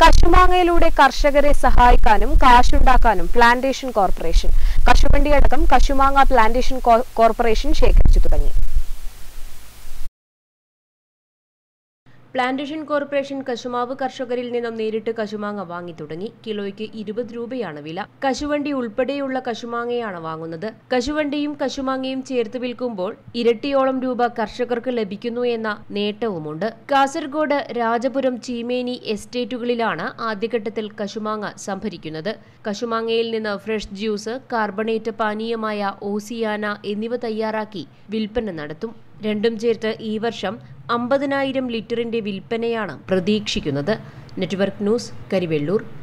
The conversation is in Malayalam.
കശുമാങ്ങയിലൂടെ കർഷകരെ സഹായിക്കാനും കാശുണ്ടാക്കാനും പ്ലാന്റേഷൻ കോർപ്പറേഷൻ കശുവണ്ടിയടക്കം കശുമാങ്ങ പ്ലാന്റേഷൻ കോ- കോർപ്പറേഷൻ ശേഖരിച്ചു തുടങ്ങി പ്ലാന്റേഷൻ കോർപ്പറേഷൻ കശുമാവ് കർഷകരിൽ നിന്നും നേരിട്ട് കശുമാങ്ങ വാങ്ങി തുടങ്ങി കിലോയ്ക്ക് ഇരുപത് രൂപയാണ് വില കശുവണ്ടി ഉൾപ്പെടെയുള്ള കശുമാങ്ങയാണ് വാങ്ങുന്നത് കശുവണ്ടിയും കശുമാങ്ങയും ചേർത്ത് വിൽക്കുമ്പോൾ ഇരട്ടിയോളം രൂപ കർഷകർക്ക് ലഭിക്കുന്നു എന്ന നേട്ടവുമുണ്ട് കാസർഗോഡ് രാജപുരം ചീമേനി എസ്റ്റേറ്റുകളിലാണ് ആദ്യഘട്ടത്തിൽ കശുമാങ്ങ സംഭരിക്കുന്നത് കശുമാങ്ങയിൽ നിന്ന് ഫ്രഷ് ജ്യൂസ് കാർബണേറ്റ് പാനീയമായ ഓസിയാന എന്നിവ തയ്യാറാക്കി വിൽപ്പന നടത്തും രണ്ടും ചേർത്ത് ഈ വർഷം അമ്പതിനായിരം ലിറ്ററിന്റെ വിൽപ്പനയാണ് പ്രതീക്ഷിക്കുന്നത് നെറ്റ്വർക്ക് ന്യൂസ് കരിവെള്ളൂർ